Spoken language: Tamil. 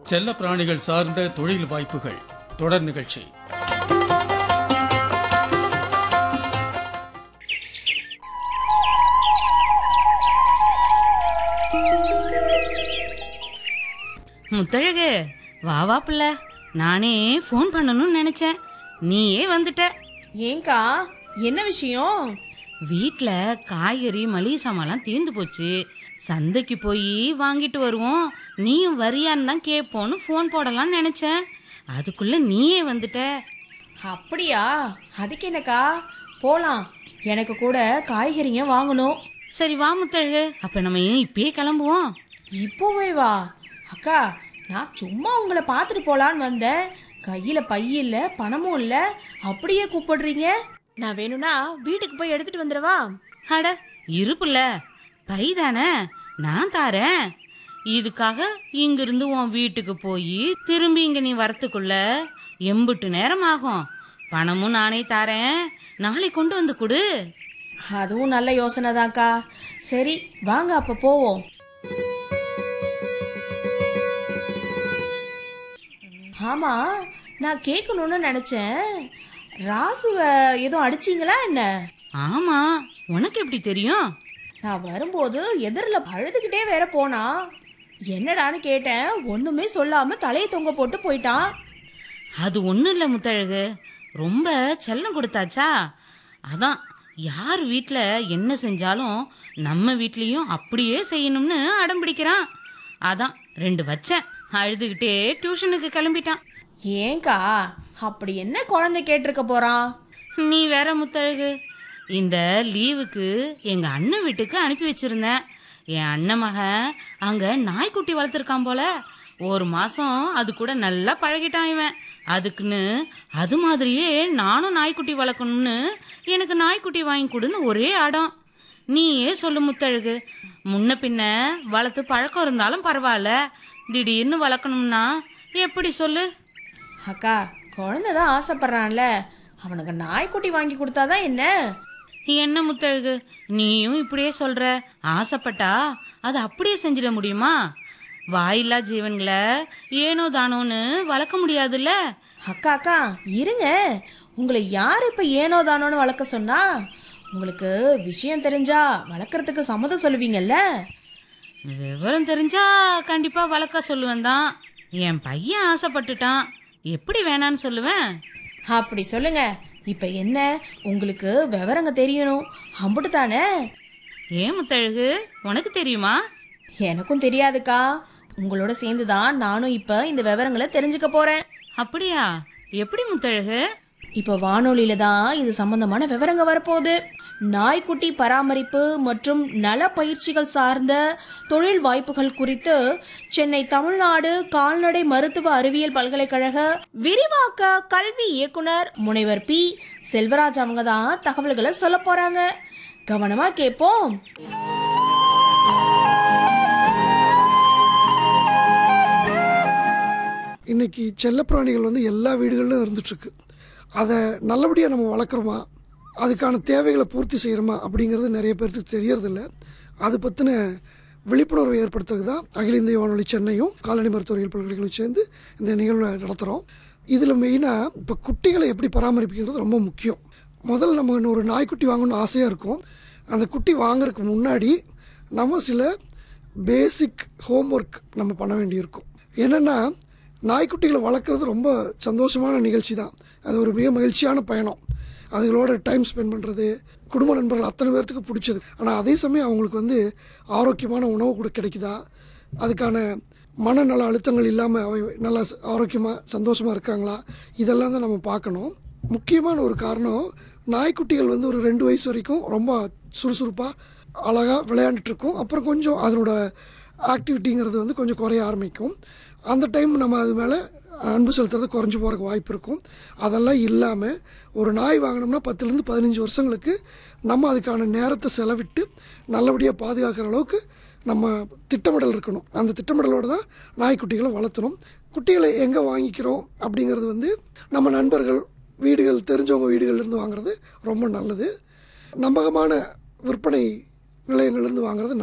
செல்ல பிராணிகள் சார்ந்த தொழில் வாய்ப்புகள் தொடர் நிகழ்ச்சி முத்தழகு வா வா புள்ள நானே ஃபோன் பண்ணணும்னு நினைச்சேன் நீயே வந்துட்ட ஏங்கா என்ன விஷயம் வீட்ல காய்கறி மளிகை சாமான்லாம் தீர்ந்து போச்சு சந்தைக்கு போய் வாங்கிட்டு வருவோம் நீயும் வரியான்னு தான் கேட்போன்னு ஃபோன் போடலாம்னு நினைச்சேன் அதுக்குள்ள நீயே வந்துட்ட அப்படியா அதுக்கு என்னக்கா போலாம் எனக்கு கூட காய்கறிங்க வாங்கணும் சரி வா முத்தழகு அப்ப நம்ம ஏன் இப்பயே கிளம்புவோம் இப்போவே வா அக்கா நான் சும்மா உங்களை பார்த்துட்டு போலான்னு வந்தேன் கையில பை இல்ல பணமும் இல்ல அப்படியே கூப்பிடுறீங்க நான் வேணும்னா வீட்டுக்கு போய் எடுத்துட்டு வந்துடவா அட இருப்புல பை தானே நான் தாரேன் இதுக்காக இங்கிருந்து உன் வீட்டுக்கு போய் திரும்பி இங்க நீ வரத்துக்குள்ள எம்புட்டு நேரம் ஆகும் பணமும் நானே தாரேன் நாளை கொண்டு வந்து கொடு அதுவும் நல்ல யோசனை தான்க்கா சரி வாங்க அப்ப போவோம் ஆமா நான் கேட்கணும்னு நினைச்சேன் ராசுவ எதுவும் அடிச்சீங்களா என்ன ஆமா உனக்கு எப்படி தெரியும் நான் வரும்போது எதிரில் அழுதுகிட்டே வேற போனா என்னடான்னு கேட்டேன் ஒண்ணுமே சொல்லாம தலையை தொங்க போட்டு போயிட்டான் அது ஒன்றும் இல்லை முத்தழகு ரொம்ப செல்லம் கொடுத்தாச்சா அதான் யார் வீட்டில் என்ன செஞ்சாலும் நம்ம வீட்லேயும் அப்படியே செய்யணும்னு அடம் பிடிக்கிறான் அதான் ரெண்டு வச்சேன் அழுதுகிட்டே டியூஷனுக்கு கிளம்பிட்டான் ஏங்கா அப்படி என்ன குழந்தை கேட்டிருக்க போறான் நீ வேற முத்தழகு இந்த லீவுக்கு எங்க அண்ணன் வீட்டுக்கு அனுப்பி வச்சிருந்தேன் என் அண்ணன் மகன் அங்க நாய்க்குட்டி வளர்த்துருக்கான் போல ஒரு மாசம் அது கூட நல்லா பழகிட்டான் இவன் அதுக்குன்னு அது மாதிரியே நானும் நாய்க்குட்டி வளர்க்கணும்னு எனக்கு நாய்க்குட்டி வாங்கி கொடுன்னு ஒரே அடம் நீயே சொல்லு முத்தழகு முன்ன பின்ன வளர்த்து பழக்கம் இருந்தாலும் பரவாயில்ல திடீர்னு வளர்க்கணும்னா எப்படி சொல்லு அக்கா குழந்தை தான் ஆசைப்படுறான்ல அவனுக்கு நாய்க்குட்டி வாங்கி கொடுத்தாதான் என்ன என்ன முத்தழகு நீயும் இப்படியே சொல்ற ஆசைப்பட்டா அது அப்படியே செஞ்சிட முடியுமா வாயில்லா ஜீவன்களை ஏனோ தானோன்னு வளர்க்க முடியாதுல்ல அக்கா அக்கா இருங்க உங்களை யார் இப்ப ஏனோ தானோன்னு வளர்க்க சொன்னா உங்களுக்கு விஷயம் தெரிஞ்சா வளர்க்கறதுக்கு சம்மதம் சொல்லுவீங்கல்ல விவரம் தெரிஞ்சா கண்டிப்பா வளர்க்க சொல்லுவேன் தான் என் பையன் ஆசைப்பட்டுட்டான் எப்படி வேணான்னு சொல்லுவேன் அப்படி சொல்லுங்க இப்ப என்ன உங்களுக்கு விவரங்க தெரியணும் அம்புட்டு தானே ஏன் முத்தழகு உனக்கு தெரியுமா எனக்கும் தெரியாதுக்கா உங்களோட சேர்ந்து தான் நானும் இப்ப இந்த விவரங்களை தெரிஞ்சுக்க போறேன் அப்படியா எப்படி முத்தழகு இப்ப வானொலியில தான் இது சம்பந்தமான விவரங்க வரப்போகுது நாய்க்குட்டி பராமரிப்பு மற்றும் நல பயிற்சிகள் சார்ந்த தொழில் வாய்ப்புகள் குறித்து சென்னை தமிழ்நாடு கால்நடை மருத்துவ அறிவியல் பல்கலைக்கழக விரிவாக்க கல்வி இயக்குனர் முனைவர் பி செல்வராஜ் அவங்க தான் தகவல்களை சொல்ல போறாங்க கவனமா கேட்போம் இன்னைக்கு செல்லப்பிராணிகள் வந்து எல்லா வீடுகளிலும் இருந்துகிட்ருக்கு அதை நல்லபடியாக நம்ம வளர்க்குறோமா அதுக்கான தேவைகளை பூர்த்தி செய்கிறோமா அப்படிங்கிறது நிறைய பேர்த்துக்கு தெரியறதில்ல அது பற்றின விழிப்புணர்வை ஏற்படுத்துறதுக்கு தான் அகில இந்திய வானொலி சென்னையும் கால்நடை மருத்துவரியல் பல்கலைக்கழகம் சேர்ந்து இந்த நிகழ்வை நடத்துகிறோம் இதில் மெயினாக இப்போ குட்டிகளை எப்படி பராமரிப்புங்கிறது ரொம்ப முக்கியம் முதல்ல நம்ம இன்னும் ஒரு நாய்க்குட்டி வாங்கணும்னு ஆசையாக இருக்கும் அந்த குட்டி வாங்குறதுக்கு முன்னாடி நம்ம சில பேசிக் ஹோம்ஒர்க் நம்ம பண்ண வேண்டியிருக்கும் என்னென்னா நாய்க்குட்டிகளை வளர்க்குறது ரொம்ப சந்தோஷமான நிகழ்ச்சி தான் அது ஒரு மிக மகிழ்ச்சியான பயணம் அதுகளோட டைம் ஸ்பெண்ட் பண்ணுறது குடும்ப நண்பர்கள் அத்தனை பேர்த்துக்கு பிடிச்சது ஆனால் அதே சமயம் அவங்களுக்கு வந்து ஆரோக்கியமான உணவு கூட கிடைக்குதா அதுக்கான மனநல அழுத்தங்கள் இல்லாமல் அவை நல்லா ச- ஆரோக்கியமாக சந்தோஷமாக இருக்காங்களா இதெல்லாம் தான் நம்ம பார்க்கணும் முக்கியமான ஒரு காரணம் நாய்க்குட்டிகள் வந்து ஒரு ரெண்டு வயசு வரைக்கும் ரொம்ப சுறுசுறுப்பாக அழகாக விளையாண்டுட்டு இருக்கும் அப்புறம் கொஞ்சம் அதனோட ஆக்டிவிட்டிங்கிறது வந்து கொஞ்சம் குறைய ஆரம்பிக்கும் அந்த டைம் நம்ம அது மேலே அன்பு செலுத்துறது குறைஞ்சு போகிறதுக்கு வாய்ப்பு இருக்கும் அதெல்லாம் இல்லாமல் ஒரு நாய் வாங்கினோம்னா பத்துலேருந்து பதினஞ்சு வருஷங்களுக்கு நம்ம அதுக்கான நேரத்தை செலவிட்டு நல்லபடியாக பாதுகாக்கிற அளவுக்கு நம்ம திட்டமிடல் இருக்கணும் அந்த திட்டமிடலோடு தான் நாய்க்குட்டிகளை வளர்த்தணும் குட்டிகளை எங்கே வாங்கிக்கிறோம் அப்படிங்கிறது வந்து நம்ம நண்பர்கள் வீடுகள் தெரிஞ்சவங்க வீடுகள்லேருந்து வாங்குறது ரொம்ப நல்லது நம்பகமான விற்பனை நிலையங்கள்லேருந்து வாங்குறது